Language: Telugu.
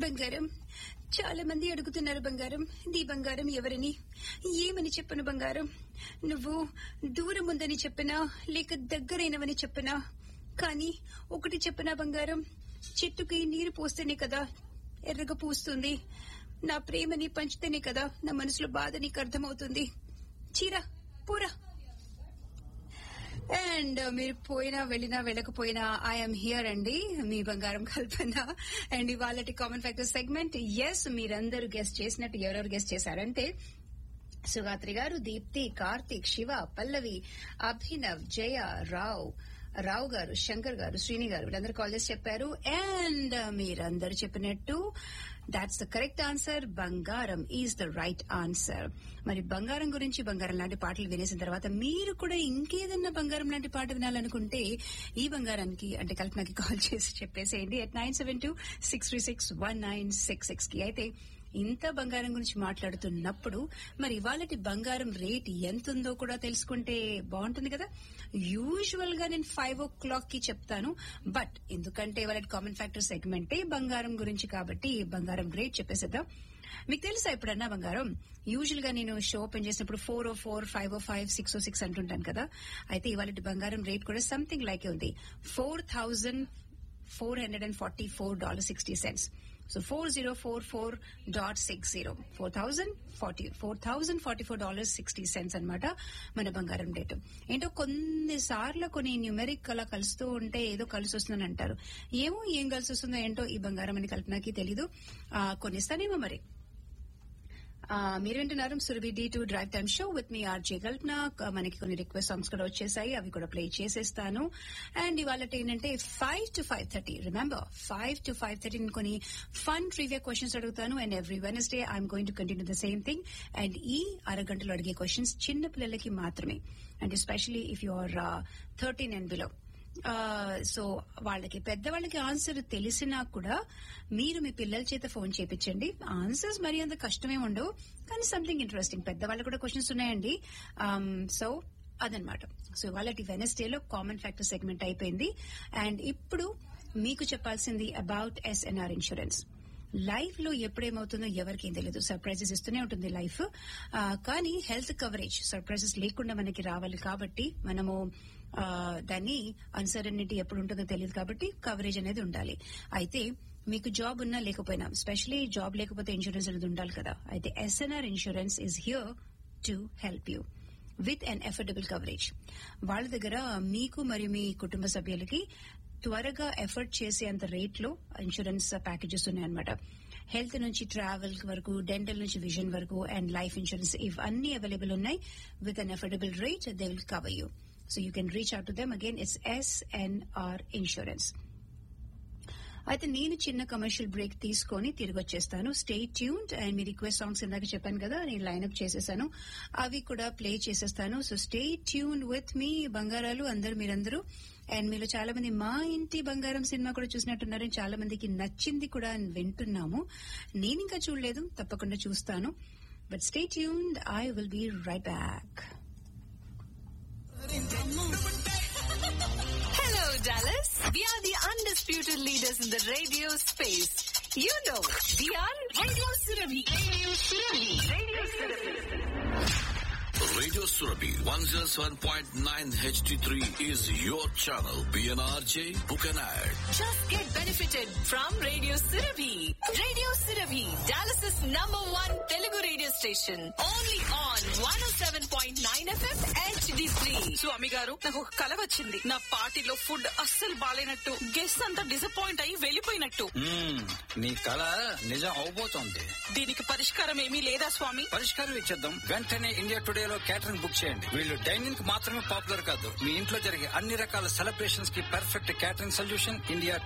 బంగారం చాలా మంది అడుగుతున్నారు బంగారం నీ బంగారం ఎవరని ఏమని చెప్పను బంగారం నువ్వు దూరం ఉందని చెప్పినా లేక దగ్గరైనవని చెప్పినా కానీ ఒకటి చెప్పనా బంగారం చెట్టుకి నీరు పోస్తేనే కదా ఎర్రగా పూస్తుంది నా ప్రేమని పంచితేనే కదా నా మనసులో బాధ నీకు అర్థమవుతుంది చీరా పూరా అండ్ మీరు పోయినా వెళ్ళినా వెళ్ళకపోయినా ఐఎమ్ హియర్ అండి మీ బంగారం కల్పన అండ్ ఇవాళ కామన్ ఫ్యాక్టర్ సెగ్మెంట్ ఎస్ మీరందరూ గెస్ట్ చేసినట్టు ఎవరెవరు గెస్ట్ చేశారంటే సుగాత్రి గారు దీప్తి కార్తీక్ శివ పల్లవి అభినవ్ జయ రావ్ రావు గారు శంకర్ గారు శ్రీని గారు వీళ్ళందరూ కాల్ చేసి చెప్పారు అండ్ మీరందరూ చెప్పినట్టు దాట్స్ ద కరెక్ట్ ఆన్సర్ బంగారం ఈజ్ ద రైట్ ఆన్సర్ మరి బంగారం గురించి బంగారం లాంటి పాటలు వినేసిన తర్వాత మీరు కూడా ఇంకేదన్నా బంగారం లాంటి పాట వినాలనుకుంటే ఈ బంగారానికి అంటే కల్పనకి కాల్ చేసి చెప్పేసేయండి at nine seven two six three six one nine six six కి అయితే ఇంత బంగారం గురించి మాట్లాడుతున్నప్పుడు మరి ఇవాళటి బంగారం రేట్ ఎంత ఉందో కూడా తెలుసుకుంటే బాగుంటుంది కదా యూజువల్ గా నేను ఫైవ్ ఓ క్లాక్ కి చెప్తాను బట్ ఎందుకంటే ఇవాళ కామన్ ఫ్యాక్టర్ సెగ్మెంటే బంగారం గురించి కాబట్టి బంగారం రేట్ చెప్పేసేద్దాం మీకు తెలుసా ఎప్పుడన్నా బంగారం యూజువల్ గా నేను షో ఓపెన్ చేసినప్పుడు four O four five O five six O six అంటుంటాను కదా అయితే ఇవాళ బంగారం రేట్ కూడా సంథింగ్ లైక్ ఉంది four thousand four hundred and forty four dollar sixty cents so four zero four four dot six zero four thousand forty four thousand forty four dollars sixty cents అనమాట మన బంగారం రేటు ఏంటో కొన్నిసార్లు కొన్ని న్యూమెరిక్ అలా కలుస్తూ ఉంటే ఏదో కలిసి వస్తుందని అంటారు ఏమో ఏం కలిసి వస్తుందో ఏంటో ఈ బంగారం అని కల్పనకి తెలీదు ఆ, కొనిస్తానేమో మరి ఆ, మీరు వింటున్నారు Surabhi D to drive time show with మీ ఆర్జే కల్పన క- మనకి కొన్ని రిక్వెస్ట్ సాంగ్స్ కూడా వచ్చేసాయి అవి కూడా ప్లే చేసేస్తాను అండ్ ఇవాళ ఏంటంటే five to five thirty remember five to five thirty కొన్ని ఫన్ ట్రివియా క్వశ్చన్స్ అడుగుతాను and every Wednesday I'm going to continue the same thing and ఈ అరగంటలో అడిగే క్వశ్చన్స్ చిన్న పిల్లలకి మాత్రమే and especially if you are thirteen and below so వాళ్ళకి పెద్దవాళ్ళకి ఆన్సర్ తెలిసినా కూడా మీరు మీ పిల్లల చేత ఫోన్ చేపించండి ఆన్సర్స్ మరి అంత కష్టమే ఉండవు కానీ సంథింగ్ ఇంట్రెస్టింగ్ పెద్దవాళ్ళకి కూడా క్వశ్చన్స్ ఉన్నాయండి సో అదనమాట సో వాళ్ళకి వెనస్డేలో కామన్ ఫ్యాక్టర్ సెగ్మెంట్ అయిపోయింది అండ్ ఇప్పుడు మీకు చెప్పాల్సింది అబౌట్ ఎస్ఎన్ఆర్ ఇన్సూరెన్స్ లైఫ్ లో ఎప్పుడేమవుతుందో ఎవరికేం తెలియదు సర్ప్రైజెస్ ఇస్తూనే ఉంటుంది లైఫ్ ఆ, కానీ హెల్త్ కవరేజ్ సర్ప్రైజెస్ లేకుండా మనకి రావాలి కాబట్టి మనము ఆ, దాన్ని అన్సర్టనిటీ ఎప్పుడు ఉంటుందో తెలియదు కాబట్టి కవరేజ్ అనేది ఉండాలి అయితే మీకు జాబ్ ఉన్నా లేకపోయినా స్పెషలీ జాబ్ లేకపోతే ఇన్సూరెన్స్ అనేది ఉండాలి కదా అయితే SNR insurance is here to help you with an affordable coverage వాళ్ళ దగ్గర మీకు మరియు మీ కుటుంబ సభ్యులకి త్వరగా ఎఫర్ట్ చేసేంత రేట్ లో ఇన్సూరెన్స్ ప్యాకేజెస్ ఉన్నాయన్నమాట హెల్త్ నుంచి ట్రావెల్ వరకు డెంటల్ నుంచి విజన్ వరకు అండ్ లైఫ్ ఇన్సూరెన్స్ ఇవన్నీ అవైలబుల్ ఉన్నాయి with an affordable rate they will cover you so you can reach out to them again it's SNR insurance అయితే నేను చిన్న కమర్షియల్ బ్రేక్ తీసుకొని తిరిగి వచ్చేస్తాను స్టే ట్యూన్డ్ అండ్ మీ రిక్వెస్ట్ సాంగ్స్ ఇందాక చెప్పాను కదా నేను లైన్అప్ చేసేసాను అవి కూడా ప్లే చేసేస్తాను సో స్టే ట్యూన్ విత్ మీ బంగారాలు అందరు మీరందరూ అండ్ మీలో చాలా మంది మా ఇంటి బంగారం సినిమా కూడా చూసినట్టున్నారు చాలా మందికి నచ్చింది కూడా అని వింటున్నాము నేను ఇంకా చూడలేదు తప్పకుండా చూస్తాను but stay tuned I will be right back Hello, Dallas. We are the undisputed leaders in the radio space. You know, we are Radio Surabhi. Radio Surabhi. Radio Surabhi. Radio Surabhi 107.9 HD3 is your channel. PNRJ, book an ad. Just get benefited from Radio Surabhi. Radio Surabhi, Dallas's number one Telugu radio station. Only on 107.9 FM HD3. Swami గారు నాకు ఒక కల వచ్చింది నా పార్టీలో ఫుడ్ అస్సలు బాలేనట్టు గెస్ట్ అంతా డిసప్పాయింట్ అయ్యి వెళ్ళిపోయినట్టు మ్మ్. నీ కళ నిజం అవబోతోంది దీనికి పరిష్కారం ఏమీ లేదా స్వామి పరిష్కారం ఇచ్చేద్దాం వెంటనే ఇండియా టుడే లో క్యాటరింగ్ బుక్ చేయండి వీళ్ళు డైనింగ్ కి మాత్రమే పాపులర్ కాదు మీ ఇంట్లో జరిగే అన్ని రకాల సెలబ్రేషన్స్ కి పర్ఫెక్ట్ క్యాటరింగ్ సొల్యూషన్ ఇండియా